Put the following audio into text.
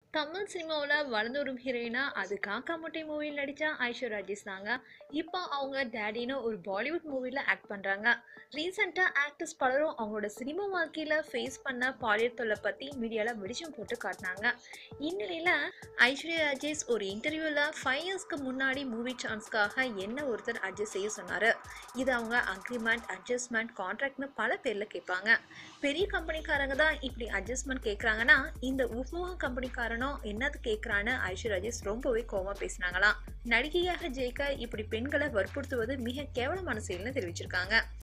தமிழ் சினிமாவில் வளர்ந்து வரும் ஹீரோயினா அது காக்கா முட்டை மூவியில் நடித்த ஐஸ்வர்யா ராஜேஷ் தாங்க இப்போ அவங்க டேடின்னு ஒரு பாலிவுட் மூவியில் ஆக்ட் பண்ணுறாங்க ரீசெண்டாக ஆக்டர்ஸ் பலரும் அவங்களோட சினிமா வாழ்க்கையில் ஃபேஸ் பண்ண பாலியல் தொல்லை பற்றி மீடியாவில் வெளிச்சம் போட்டு காட்டினாங்க இந்நிலையில் ஐஸ்வர்யா ராஜேஷ் ஒரு இன்டர்வியூவில் ஃபைவ் இயர்ஸ்க்கு முன்னாடி மூவி சான்ஸ்க்காக என்ன ஒருத்தர் அட்ஜஸ்ட் செய்ய சொன்னார் இது அவங்க அக்ரிமெண்ட் அட்ஜஸ்ட்மெண்ட் கான்ட்ராக்ட்னு பல பேரில் கேட்பாங்க பெரிய கம்பெனிக்காரங்க தான் இப்படி அட்ஜஸ்ட்மெண்ட் கேட்குறாங்கன்னா இந்த உபோக கம்பெனிக்காரனும் என்னது கேட்குறான்னு ஐஸ்வர்யா ராஜேஷ் ரொம்பவே கோவமா பேசினாங்களாம் நடிகையாக ஜெயிக்க இப்படி பெண்களை வற்புறுத்துவது மிக கேவலமான செயல்னு தெரிவிச்சிருக்காங்க